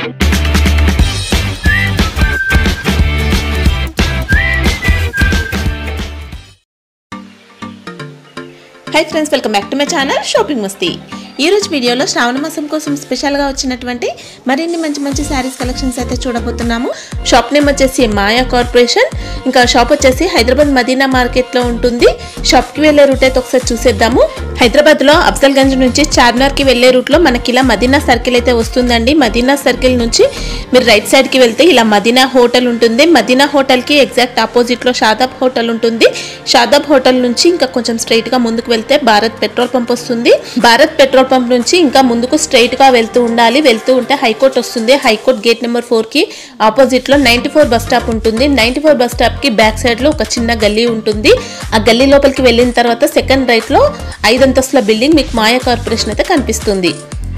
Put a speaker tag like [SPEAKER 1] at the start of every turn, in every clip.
[SPEAKER 1] High friends welcome back to my channel shopping మస్తీ ఈ రోజు వీడియోలో శ్రావణ మాసం కోసం స్పెషల్గా వచ్చినటువంటి మరిన్ని మంచి మంచి శారీస్ కలెక్షన్స్ అయితే చూడబోతున్నాము షాప్ నేమ్ వచ్చేసి మాయా కార్పొరేషన్ ఇంకా షాప్ వచ్చేసి హైదరాబాద్ మదీనా మార్కెట్లో ఉంటుంది షాప్కి వెళ్ళే రూట్ అయితే ఒకసారి చూసేద్దాము హైదరాబాద్లో అఫ్జల్గంజ్ నుంచి చార్మినార్కి వెళ్ళే రూట్లో మనకి ఇలా మదీనా సర్కిల్ అయితే వస్తుందండి మదీనా సర్కిల్ నుంచి మీరు రైట్ సైడ్కి వెళ్తే ఇలా మదీనా హోటల్ ఉంటుంది మదీనా హోటల్కి ఎగ్జాక్ట్ ఆపోజిట్లో షాదాబ్ హోటల్ ఉంటుంది షాదాబ్ హోటల్ నుంచి ఇంకా కొంచెం స్ట్రైట్ గా ముందుకు వెళ్తే భారత్ పెట్రోల్ పంప్ వస్తుంది భారత్ పెట్రోల్ పంప్ నుంచి ఇంకా ముందుకు స్ట్రైట్ గా వెళ్తూ ఉండాలి వెళ్తూ ఉంటే హైకోర్ట్ వస్తుంది హైకోర్ట్ గేట్ నెంబర్ ఫోర్ కి ఆపోజిట్ లో నైన్టీ ఫోర్ బస్ స్టాప్ ఉంటుంది నైన్టీ ఫోర్ బస్ స్టాప్ కి బ్యాక్ సైడ్ లో ఒక చిన్న గల్లీ ఉంటుంది ఆ గల్లీ లోపలికి వెళ్ళిన తర్వాత సెకండ్ రైట్ లో ఐదంతస్తుల బిల్డింగ్ మీకు మాయా కార్పొరేషన్ అయితే కనిపిస్తుంది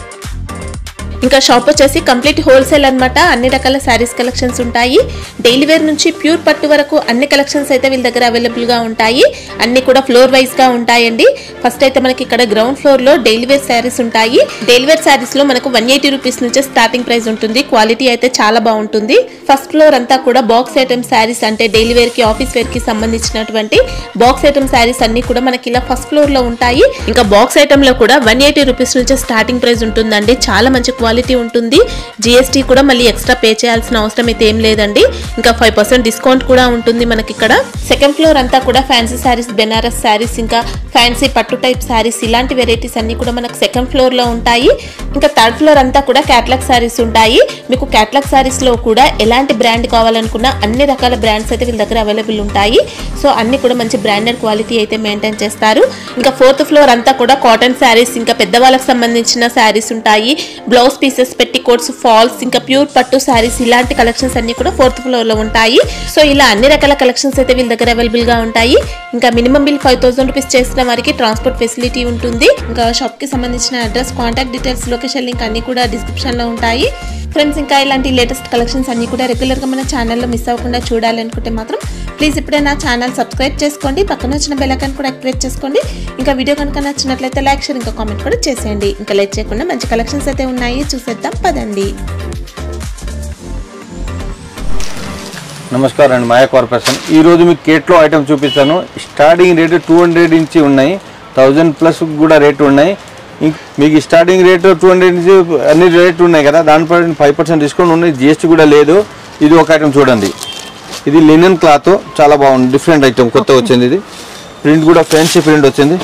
[SPEAKER 1] ఇంకా షాప్ వచ్చేసి కంప్లీట్ హోల్సేల్ అన్నమాట అన్ని రకాల శారీస్ కలెక్షన్స్ ఉంటాయి డైలీ వేర్ నుంచి ప్యూర్ పట్టు వరకు అన్ని కలెక్షన్స్ అయితే వీళ్ళ దగ్గర అవైలబుల్ గా ఉంటాయి అన్ని కూడా ఫ్లోర్ వైజ్ గా ఉంటాయండి ఫస్ట్ అయితే మనకి ఇక్కడ గ్రౌండ్ ఫ్లోర్ లో డైలీ వేర్ శారీస్ ఉంటాయి డైలీ వేర్ శారీస్ లో మనకు వన్ ఎయిటీ రూపీస్ నుంచే స్టార్టింగ్ ప్రైస్ ఉంటుంది క్వాలిటీ అయితే చాలా బాగుంటుంది ఫస్ట్ ఫ్లోర్ అంతా కూడా బాక్స్ ఐటమ్ శారీస్ అంటే డైలీ వేర్ కి ఆఫీస్ వేర్ కి సంబంధించినటువంటి బాక్స్ ఐటమ్ శారీస్ అన్ని కూడా మనకి ఇలా ఫస్ట్ ఫ్లోర్ లో ఉంటాయి ఇంకా బాక్స్ ఐటమ్ లో కూడా వన్ ఎయిటీ రూపీస్ నుంచే స్టార్టింగ్ ప్రైస్ ఉంటుందండి చాలా మంచి క్వాలిటీ ఉంటుంది జిఎస్టీ కూడా మళ్ళీ ఎక్స్ట్రా పే చేయాల్సిన అవసరం అయితే ఏం లేదండి ఇంకా ఫైవ్ పర్సెంట్ డిస్కౌంట్ కూడా ఉంటుంది మనకి ఇక్కడ సెకండ్ ఫ్లోర్ అంతా కూడా ఫ్యాన్సీ శారీస్ బెనారస్ శారీస్ ఇంకా ఫ్యాన్సీ పట్టు టైప్ శారీస్ ఇలాంటి వెరైటీస్ అన్ని కూడా మనకు సెకండ్ ఫ్లోర్ లో ఉంటాయి ఇంకా థర్డ్ ఫ్లోర్ అంతా కూడా క్యాట్లాగ్ శారీస్ ఉంటాయి మీకు క్యాట్లాగ్ శారీస్ లో కూడా ఎలాంటి బ్రాండ్ కావాలనుకున్నా అన్ని రకాల బ్రాండ్స్ అయితే వీళ్ళ దగ్గర అవైలబుల్ ఉంటాయి సో అన్ని కూడా మంచి బ్రాండెడ్ క్వాలిటీ అయితే మెయింటైన్ చేస్తారు ఇంకా ఫోర్త్ ఫ్లోర్ అంతా కూడా కాటన్ శారీస్ ఇంకా పెద్దవాళ్ళకి సంబంధించిన శారీస్ ఉంటాయి blouse pieces petticoats falls ఇంకా ప్యూర్ పట్టు శారీస్ ఇలాంటి కలెక్షన్స్ అన్ని కూడా ఫోర్త్ ఫ్లోర్ లో ఉంటాయి సో ఇలా అన్ని రకాల కలెక్షన్స్ అయితే వీళ్ళ దగ్గర అవైలబుల్ గా ఉంటాయి ఇంకా minimum bill five thousand rupees చేసిన వారికి ట్రాన్స్పోర్ట్ ఫెసిలిటీ ఉంటుంది ఇంకా షాప్ కి సంబంధించిన address contact details location link అన్ని కూడా డిస్క్రిప్షన్ లో ఉంటాయి ఫ్రెండ్స్ ఇంకా ఇలాంటి లేటెస్ట్ కలెక్షన్స్ అన్ని కూడా రెగ్యులర్ గా మన ఛానల్లో మిస్ అవ్వకుండా చూడాలనుకుంటే మాత్రం ప్లీజ్ ఇప్పుడే నా ఛానల్ సబ్స్క్రైబ్ చేసుకోండి పక్కన వచ్చిన బెల్ ఐకాన్ కూడా యాక్టివేట్ చేసుకోండి ఇంకా వీడియో కనుక నచ్చినట్లయితే లైక్ షేర్ ఇంకా కామెంట్ కూడా చేసేయండి ఇంకా లేట్ చేయకుండా మంచి కలెక్షన్స్ అయితే ఉన్నాయి చూసేద్దాం పదండి
[SPEAKER 2] నమస్కారం అండి మాయా కార్పొరేషన్ ఈ రోజు మీకు కేట్లో ఐటమ్ చూపిస్తాను స్టార్టింగ్ రేటు టూ హండ్రెడ్ నుంచి ఉన్నాయి థౌజండ్ ప్లస్ కూడా రేటు ఉన్నాయి ఇంక్ మీకు స్టార్టింగ్ రేటు టూ హండ్రెడ్ నుంచి అన్ని రేటు ఉన్నాయి కదా దానిపై ఫైవ్ పర్సెంట్ డిస్కౌంట్ ఉన్నాయి జిఎస్టీ కూడా లేదు ఇది ఒక ఐటమ్ చూడండి ఇది లినెన్ క్లాత్ చాలా బాగుంది డిఫరెంట్ ఐటమ్ కొత్త వచ్చింది ఇది ప్రింట్ కూడా ఫ్యాన్సీ ప్రింట్ వచ్చింది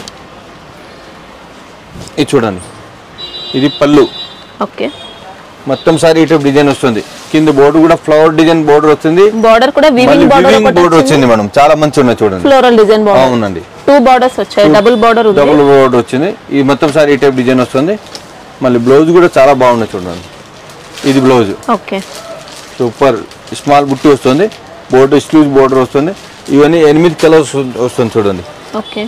[SPEAKER 2] ఇది చూడండి ఇది పళ్ళు
[SPEAKER 1] ఓకే
[SPEAKER 2] మొత్తం సారీ ఇటు డిజైన్ వస్తుంది కింద బోర్డు కూడా ఫ్లవర్ డిజైన్ బోర్డర్ వస్తుంది
[SPEAKER 1] బార్డర్ కూడా
[SPEAKER 2] మళ్ళీ
[SPEAKER 1] వివింగ్ బార్డర్
[SPEAKER 2] వివింగ్ బోర్డర్ వచ్చింది మేడం చాలా మంచి ఉన్నాయి చూడండి
[SPEAKER 1] ఫ్లోరల్ డిజైన్ బార్డర్
[SPEAKER 2] అవునండి
[SPEAKER 1] టూ బార్డర్స్ వచ్చాయి డబుల్ బార్డర్ ఉంది
[SPEAKER 2] డబుల్ బోర్డర్ వచ్చింది ఈ మొత్తం సారీ ఈ టైప్ డిజైన్ వస్తుంది మళ్ళీ బ్లౌజ్ కూడా చాలా బాగుంది చూడండి ఇది బ్లౌజ్
[SPEAKER 1] ఓకే
[SPEAKER 2] సూపర్ స్మాల్ బుట్టి వస్తుంది బోర్డర్ స్లీవ్ బోర్డర్ వస్తుంది ఇవన్నీ ఎనిమిది కలర్స్ వస్తుంది చూడండి
[SPEAKER 1] ఓకే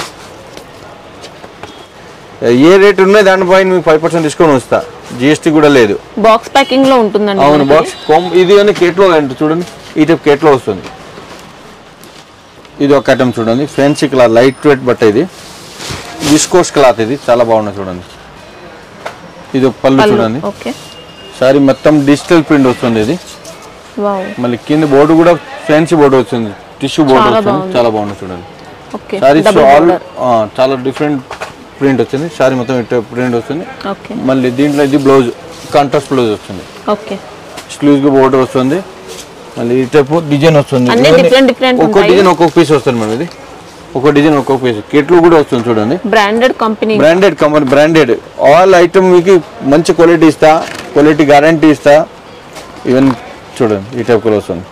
[SPEAKER 2] ఏ రేట్ ఉన్నాయి దానిపైన మీకు ఫైవ్ పర్సెంట్ డిస్కౌంట్ వస్తా జిఎస్టీ కూడా లేదు
[SPEAKER 1] బాక్స్ ప్యాకింగ్ లో ఉంటుందండి
[SPEAKER 2] అవును
[SPEAKER 1] మనకి.
[SPEAKER 2] బాక్స్ కొమ్ ఇది అని కేట్లో అంటే చూడండి ఈ టైప్ కేట్లో వస్తుంది ఇది ఒక ఐటమ్ చూడండి ఫ్యాన్సీ క్లాత్ లైట్ వెయిట్ బట్ట ఇది విస్కోస్ క్లాత్ ఇది చాలా బాగున్నది చూడండి ఇది ఒక పళ్ళు
[SPEAKER 1] పళ్ళు
[SPEAKER 2] చూడండి
[SPEAKER 1] ఓకే
[SPEAKER 2] సారీ మొత్తం డిజిటల్ ప్రింట్ వస్తుంది ఇది
[SPEAKER 1] వావ్
[SPEAKER 2] మళ్ళీ కింద బోర్డు కూడా ఫ్యాన్సీ బోర్డు వచ్చింది టిష్యూ బోర్డు
[SPEAKER 1] చాలా
[SPEAKER 2] వస్తుంది
[SPEAKER 1] బాగుంది.
[SPEAKER 2] చాలా బాగుంది చూడండి
[SPEAKER 1] okay
[SPEAKER 2] sari
[SPEAKER 1] double
[SPEAKER 2] all
[SPEAKER 1] border
[SPEAKER 2] చాలా డిఫరెంట్ ప్రింట్ వచ్చింది సారీ మొత్తం ఇట్లా ప్రింట్ వస్తుంది
[SPEAKER 1] ఓకే
[SPEAKER 2] మళ్ళీ దీంట్లో ఇది బ్లౌజ్ కాంట్రాస్ట్ బ్లౌజ్ వస్తుంది
[SPEAKER 1] ఓకే
[SPEAKER 2] స్లీవ్స్ బోర్డర్ వస్తుంది మళ్ళీ ఈ టైప్ డిజైన్ వస్తుంది
[SPEAKER 1] అన్ని
[SPEAKER 2] ఇవన్నీ
[SPEAKER 1] different different
[SPEAKER 2] ఒక్కో
[SPEAKER 1] ఉంటాయి.
[SPEAKER 2] డిజైన్ ఒక్కొక్క పీస్ వస్తుంది మేడం ఇది ఒక్కో డిజైన్ ఒక్కొక్క పీస్ కిట్లు కూడా వస్తుంది చూడండి
[SPEAKER 1] branded company
[SPEAKER 2] branded company branded all item మీకు మంచి క్వాలిటీ ఇస్తా క్వాలిటీ గ్యారంటీ ఇస్తా ఈవెన్ చూడండి ఈ టైప్ కూడా వస్తుంది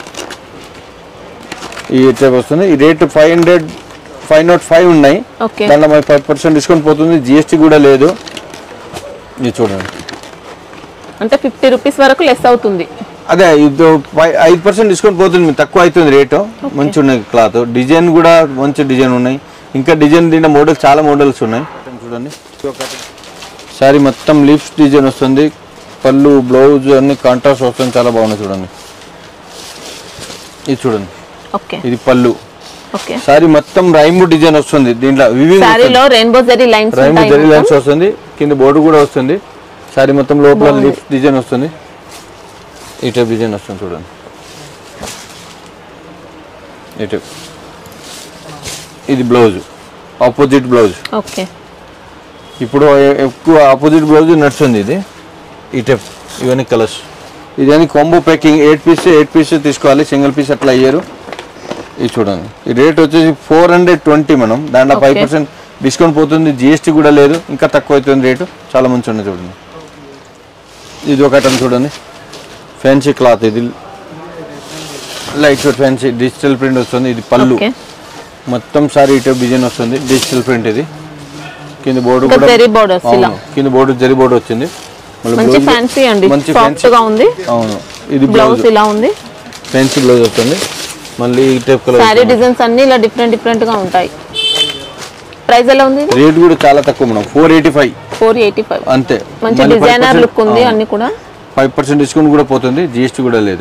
[SPEAKER 2] ఈ టైప్ వస్తుంది ఈ rate five hundred five naught five ఉన్నాయి
[SPEAKER 1] ఓకే
[SPEAKER 2] దాంట్లో మరి ఫైవ్ పర్సెంట్ డిస్కౌంట్ పోతుంది జిఎస్టీ కూడా లేదు ఇది చూడండి
[SPEAKER 1] అంటే ఫిఫ్టీ రూపీస్ వరకు లెస్ అవుతుంది
[SPEAKER 2] అదే ఇది ఫైవ్ ఐదు పర్సెంట్ డిస్కౌంట్ పోతుంది మీకు తక్కువ అవుతుంది రేటు మంచి ఉన్నాయి క్లాత్ డిజైన్ కూడా మంచి డిజైన్ ఉన్నాయి ఇంకా డిజైన్ దీంట్లో మోడల్స్ చాలా మోడల్స్ ఉన్నాయి చూడండి సారీ మొత్తం లీఫ్స్ డిజైన్ వస్తుంది పళ్ళు బ్లౌజ్ అన్ని కాంట్రాస్ట్ వస్తుంది చాలా బాగున్నాయి చూడండి ఇది చూడండి
[SPEAKER 1] ఓకే
[SPEAKER 2] ఇది పళ్ళు
[SPEAKER 1] ఓకే
[SPEAKER 2] సారీ మొత్తం రైము డిజైన్ వస్తుంది దీంట్లో వివింగ్
[SPEAKER 1] సారీలో రెయిన్బో జరీ లైన్స్
[SPEAKER 2] రైము
[SPEAKER 1] ఉంటాయి
[SPEAKER 2] జరీ
[SPEAKER 1] మొత్తం.
[SPEAKER 2] లైన్స్ వస్తుంది కింద బోర్డు కూడా వస్తుంది సారీ మొత్తం లోపల లీఫ్ డిజైన్ వస్తుంది ఈ టైప్ డిజైన్ వస్తుంది చూడండి ఈ టైప్ ఇది బ్లౌజ్ ఆపోజిట్ బ్లౌజ్
[SPEAKER 1] ఓకే
[SPEAKER 2] ఇప్పుడు ఎ- ఎక్కువ ఆపోజిట్ బ్లౌజ్ నడుస్తుంది ఇది ఈ టైప్ ఇవన్నీ కలర్స్ ఇదని combo packing eight piece eight piece తీసుకోవాలి సింగిల్ పీస్ అట్లా అయ్యారు ఇది చూడండి ఈ రేట్ వచ్చేసి ఫోర్ హండ్రెడ్ ట్వంటీ మనం దాంట్లో
[SPEAKER 1] Okay.
[SPEAKER 2] ఫైవ్ పర్సెంట్ డిస్కౌంట్ పోతుంది జిఎస్టీ కూడా లేదు ఇంకా తక్కువ అవుతుంది రేటు చాలా మంచి ఉంది చూడండి ఇది ఒక ఐటమ్ చూడండి ఫ్యాన్సీ క్లాత్ ఇది light weight fancy digital print వస్తుంది ఇది పళ్ళు
[SPEAKER 1] ఓకే
[SPEAKER 2] మొత్తం సారీ ఈ టైప్ డిజైన్ వస్తుంది డిజిటల్ ప్రింట్ ఇది కింద బోర్డు
[SPEAKER 1] ఇంకా
[SPEAKER 2] కూడా
[SPEAKER 1] జరీ బోర్డర్స్ ఇలా
[SPEAKER 2] అవును కింద బోర్డు జరి బోర్డు వచ్చింది మళ్ళీ
[SPEAKER 1] మంచి
[SPEAKER 2] బ్లౌజ్
[SPEAKER 1] ఫ్యాన్సీ అండి
[SPEAKER 2] మంచి
[SPEAKER 1] సాఫ్ట్
[SPEAKER 2] fancy.
[SPEAKER 1] గా ఉంది
[SPEAKER 2] అవును ఇది
[SPEAKER 1] బ్లౌజ్
[SPEAKER 2] బ్లౌజ్
[SPEAKER 1] ఇలా ఉంది
[SPEAKER 2] ఫ్యాన్సీ బ్లౌజ్ వస్తుంది మళ్ళీ ఈ టైప్ కలర్
[SPEAKER 1] శారీ డిజైన్స్ అన్ని ఇలా డిఫరెంట్ డిఫరెంట్ గా ఉంటాయి ప్రైస్ ఎలా ఉంది
[SPEAKER 2] రేట్ కూడా చాలా తక్కువ madam four eighty five
[SPEAKER 1] four eighty five
[SPEAKER 2] అంతే
[SPEAKER 1] మంచి డిజైనర్ లుక్ ఉంది అన్ని కూడా
[SPEAKER 2] ఫైవ్ పర్సెంట్ డిస్కౌంట్ కూడా పోతుంది జిఎస్టీ కూడా లేదు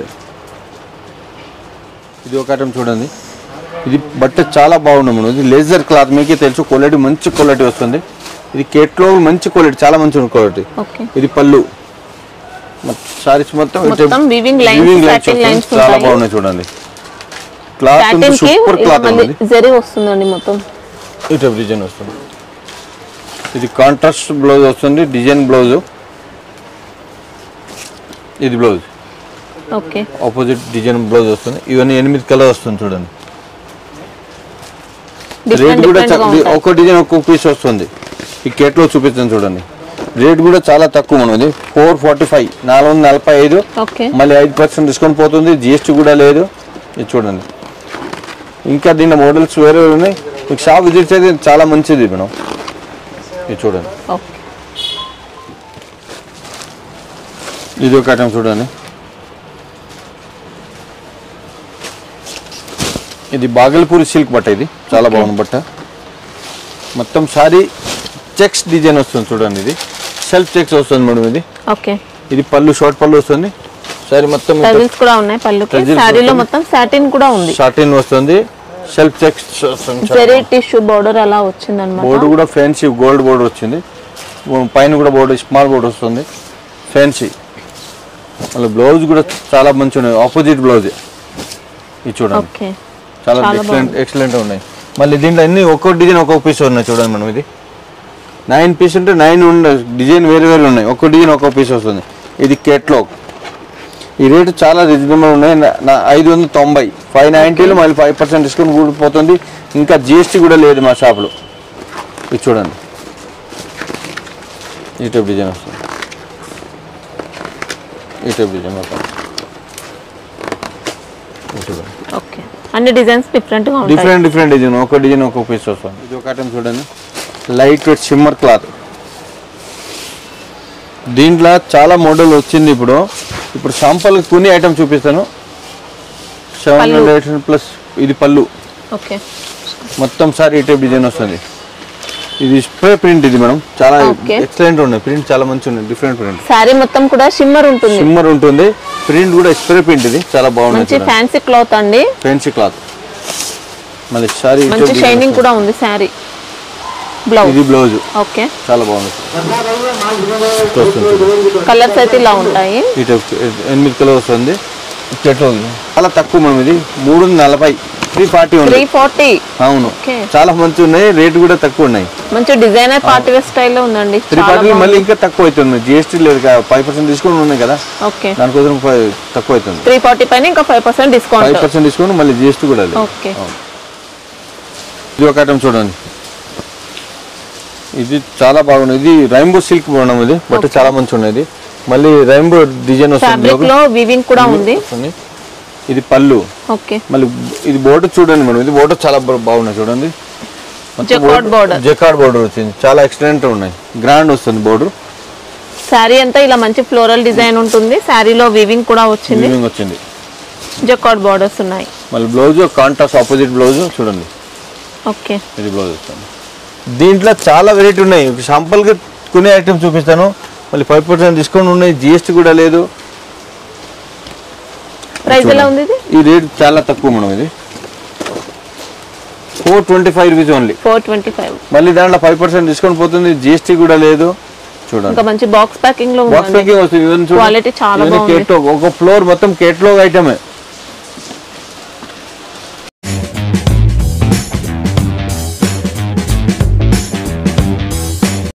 [SPEAKER 2] ఇది ఒక ఐటమ్ చూడండి ఇది బట్ట చాలా బాగుంది మేడం ఇది లేజర్ క్లాత్ మీకే తెలుసు క్వాలిటీ మంచి క్వాలిటీ వస్తుంది ఇది కేట్లో మంచి క్వాలిటీ చాలా మంచి క్వాలిటీ
[SPEAKER 1] ఓకే
[SPEAKER 2] ఇది పళ్ళు సారీస్ మొత్తం ఈ
[SPEAKER 1] మొత్తం
[SPEAKER 2] type-
[SPEAKER 1] weaving lines,
[SPEAKER 2] weaving lines
[SPEAKER 1] satin
[SPEAKER 2] వస్తుంది.
[SPEAKER 1] lines
[SPEAKER 2] చాలా
[SPEAKER 1] ఉంటాయి.
[SPEAKER 2] బాగున్నాయి చూడండి క్లాత్
[SPEAKER 1] ప్యాటర్న్ కి
[SPEAKER 2] సూపర్
[SPEAKER 1] ఇలా
[SPEAKER 2] క్లాత్
[SPEAKER 1] మళ్ళీ
[SPEAKER 2] ఉంది
[SPEAKER 1] జరీ వస్తుందండి మొత్తం
[SPEAKER 2] ఈ టైప్ డిజైన్ వస్తుంది ఇది కాంట్రాస్ట్ బ్లౌజ్ వస్తుంది డిజైన్ బ్లౌజ్ ఇది blouse
[SPEAKER 1] okay
[SPEAKER 2] opposite design blouse వస్తుంది ఇవన్నీ ఎనిమిది కలర్ వస్తుంది చూడండి రేట్
[SPEAKER 1] డిఫరెంట్
[SPEAKER 2] కూడా
[SPEAKER 1] డిఫరెంట్ గా
[SPEAKER 2] చ-
[SPEAKER 1] ఉంటాయి
[SPEAKER 2] ఒక్కో డిజైన్ ఒక్కొక్క పీస్ వస్తుంది ఈ కేట్లో చూపిస్తాను చూడండి రేట్ కూడా చాలా తక్కువ మనది ఫోర్ ఫార్టీ ఫైవ్ నాలుగు వందల నలభై ఐదు
[SPEAKER 1] ఓకే
[SPEAKER 2] మళ్ళీ ఐదు పర్సెంట్ డిస్కౌంట్ పోతుంది జిఎస్టీ కూడా లేదు ఇది చూడండి ఇంకా దీని మోడల్స్ వేరే ఉన్నాయి మీకు షాప్ విజిట్ చేస్తే చాలా మంచిది మేడం ఇది చూడండి
[SPEAKER 1] ఓకే
[SPEAKER 2] ఇది ఒక ఐటమ్ చూడండి ఇది బాగల్పూరి సిల్క్ బట్ట ఇది చాలా బాగుంది బట్ట మొత్తం సారీ చెక్స్ డిజైన్ వస్తుంది చూడండి ఇది సెల్ఫ్ చెక్స్ వస్తుంది మేడం ఇది
[SPEAKER 1] ఓకే
[SPEAKER 2] ఇది పళ్ళు షార్ట్ పళ్ళు వస్తుంది సారీ మొత్తం
[SPEAKER 1] టజిల్స్ కూడా ఉన్నాయి పళ్ళుకి
[SPEAKER 2] Tassels
[SPEAKER 1] శారీలో
[SPEAKER 2] వస్తుంది.
[SPEAKER 1] మొత్తం సాటిన్ కూడా ఉంది
[SPEAKER 2] షార్టిన్ వస్తుంది సెల్ఫ్ చెక్స్ వస్తుంది
[SPEAKER 1] జరీ టిష్యూ బోర్డర్ అలా వచ్చింది అనమాట
[SPEAKER 2] బోర్డు కూడా ఫ్యాన్సీ గోల్డ్ బోర్డు వచ్చింది పైన కూడా బోర్డు స్మాల్ బోర్డు వస్తుంది ఫ్యాన్సీ మళ్ళీ బ్లౌజ్ కూడా చాలా మంచి ఉన్నాయి ఆపోజిట్ బ్లౌజ్ ఇది చూడండి
[SPEAKER 1] ఓకే
[SPEAKER 2] చాలా
[SPEAKER 1] చాలా
[SPEAKER 2] ఎక్సలెంట్ ఎక్సలెంట్ ఉన్నాయి మళ్ళీ దీంట్లో అన్ని ఒక్కొక్క డిజైన్ ఒక్కొక్క పీస్ ఉన్నాయి చూడండి మనం ఇది నైన్ పీస్ ఉంటే నైన్ ఉండే డిజైన్ వేరే వేరే ఉన్నాయి ఒక్కొక్క డిజైన్ ఒక్కొక్క పీస్ వస్తుంది ఇది కేట్లాగ్ ఈ రేటు చాలా రీజనబుల్ ఉన్నాయి నా- నా ఐదు వందల తొంభై ఫైవ్ నైంటీలో మళ్ళీ ఫైవ్ పర్సెంట్ డిస్కౌంట్ కూడా పోతుంది ఇంకా జిఎస్టీ కూడా లేదు మా షాప్లో ఇది చూడండి ఈ టైప్ డిజైన్ వస్తుంది ఈ టైప్ డిజైన్ మొత్తం ఇది చూడండి
[SPEAKER 1] ఓకే అన్ని డిజైన్స్ డిఫరెంట్ గా ఉంటాయి
[SPEAKER 2] డిఫరెంట్ డిఫరెంట్ డిజైన్ ఒక డిజైన్ ఒక పీస్ వస్తుంది ఇది ఒక ఐటమ్ చూడండి లైట్ వెయిట్ షిమ్మర్ క్లాత్ దీంట్లో చాలా మోడల్ వచ్చింది ఇప్పుడు ఇప్పుడు శాంపల్ కొన్ని ఐటమ్ చూపిస్తాను సెవెన్
[SPEAKER 1] పళ్ళు.
[SPEAKER 2] హండ్రెడ్ ప్లస్ ఇది పళ్ళు
[SPEAKER 1] ఓకే
[SPEAKER 2] మొత్తం సార్ ఈ టైప్ డిజైన్ వస్తుంది ఇది స్ప్రే ప్రింట్ ఇది మేడం చాలా
[SPEAKER 1] Okay.
[SPEAKER 2] ఎక్సలెంట్ ఉన్నాయి ప్రింట్ చాలా మంచి ఉన్నాయి డిఫరెంట్ ప్రింట్
[SPEAKER 1] శారీ మొత్తం కూడా షిమ్మర్ ఉంటుంది
[SPEAKER 2] షిమ్మర్ ఉంటుంది ప్రింట్ కూడా స్ప్రే ప్రింట్ ఇది చాలా
[SPEAKER 1] మంచి
[SPEAKER 2] బాగుంది
[SPEAKER 1] ఫ్యాన్సీ క్లాత్ అండి
[SPEAKER 2] ఫ్యాన్సీ క్లాత్ మళ్ళీ సారీ
[SPEAKER 1] మంచి షైనింగ్ కూడా ఉంది శారీ బ్లౌజ్
[SPEAKER 2] ఇది బ్లౌజ్
[SPEAKER 1] ఓకే
[SPEAKER 2] చాలా బాగుంది వస్తుంది.
[SPEAKER 1] కలర్స్ అయితే ఇలా ఉంటాయి
[SPEAKER 2] ఈ టైప్ ఎనిమిది కలర్ వస్తుంది చెట్లు ఉంది. చాలా తక్కువ మనం ఇది మూడు వందల నలభై త్రీ ఫార్టీ
[SPEAKER 1] త్రీ
[SPEAKER 2] ఉంది
[SPEAKER 1] ఫార్టీ
[SPEAKER 2] అవును
[SPEAKER 1] Okay.
[SPEAKER 2] చాలా మంచి ఉన్నాయి రేట్ కూడా తక్కువ ఉన్నాయి
[SPEAKER 1] మంచి డిజైనర్ పార్టీ వేర్ స్టైల్లో ఉందండి
[SPEAKER 2] త్రీ
[SPEAKER 1] చాలా
[SPEAKER 2] ఫార్టీ మళ్ళీ
[SPEAKER 1] బాగుంది
[SPEAKER 2] ఇంకా తక్కువ అవుతుంది జిఎస్టీ లేదు ఫైవ్ పర్సెంట్ డిస్కౌంట్ ఉన్నాయి కదా
[SPEAKER 1] ఓకే
[SPEAKER 2] దానికోసం ఫైవ్ తక్కువ అవుతుంది
[SPEAKER 1] త్రీ ఫార్టీ పైన ఇంకా five percent
[SPEAKER 2] five
[SPEAKER 1] discount
[SPEAKER 2] percent discount మళ్ళీ జిఎస్టీ కూడా లేదు
[SPEAKER 1] ఓకే
[SPEAKER 2] అవును. ఇది ఒక ఐటమ్ చూడండి ఇది చాలా బాగుంది ఇది రైంబో సిల్క్ బాగున్నాం ఇది బట్
[SPEAKER 1] Okay.
[SPEAKER 2] చాలా మంచి ఉన్నది మళ్ళీ రైంబో డిజైన్ వస్తుంది
[SPEAKER 1] ఫ్యాబ్రిక్ లో వీవింగ్ కూడా ఉంది
[SPEAKER 2] వస్తుంది. ఇది పళ్ళు
[SPEAKER 1] ఓకే
[SPEAKER 2] మళ్ళీ ఇది బోర్డర్ చూడండి మేడం ఇది బోర్డర్ చాలా బా- బాగున్నాయి చూడండి
[SPEAKER 1] Jacquard border.
[SPEAKER 2] జకార్డ్ బోర్డర్ వచ్చింది చాలా ఎక్సలెంట్ ఉన్నాయి గ్రాండ్ వస్తుంది బోర్డర్
[SPEAKER 1] శారీ అంతా ఇలా మంచి ఫ్లోరల్ డిజైన్ ఉంటుంది శారీలో వీవింగ్ కూడా వచ్చింది
[SPEAKER 2] వీవింగ్ వచ్చింది
[SPEAKER 1] జకార్డ్ బార్డర్స్ ఉన్నాయి
[SPEAKER 2] మళ్ళీ బ్లౌజ్ కాంట్రాస్ట్ ఆపోజిట్ బ్లౌజ్ చూడండి
[SPEAKER 1] ఓకే
[SPEAKER 2] ఇది బ్లౌజ్ వస్తుంది దీంట్లో చాలా వెరైటీ ఉన్నాయి శాంపుల్గా కొన్ని ఐటమ్స్ చూపిస్తాను మళ్ళీ ఫైవ్ పర్సెంట్ డిస్కౌంట్ ఉన్నాయి జిఎస్టీ కూడా లేదు
[SPEAKER 1] ప్రైస్ ఎలా ఉంది ఇది
[SPEAKER 2] ఈ రేట్ చాలా తక్కువ మేడం ఇది four twenty five rupees only
[SPEAKER 1] four twenty five
[SPEAKER 2] మళ్ళీ దాంట్లో ఫైవ్ పర్సెంట్ డిస్కౌంట్ పోతుంది జిఎస్టీ కూడా లేదు చూడండి
[SPEAKER 1] ఇంకా మంచి బాక్స్ ప్యాకింగ్ లో
[SPEAKER 2] బాక్స్
[SPEAKER 1] ఉందండి
[SPEAKER 2] ప్యాకింగ్ వస్తుంది ఇవన్నీ చూడండి.
[SPEAKER 1] Quality చాలా
[SPEAKER 2] ఇవన్నీ
[SPEAKER 1] బాగుంది.
[SPEAKER 2] కేట్లో ఒక ఫ్లోర్ మొత్తం కేట్లో ఐటమే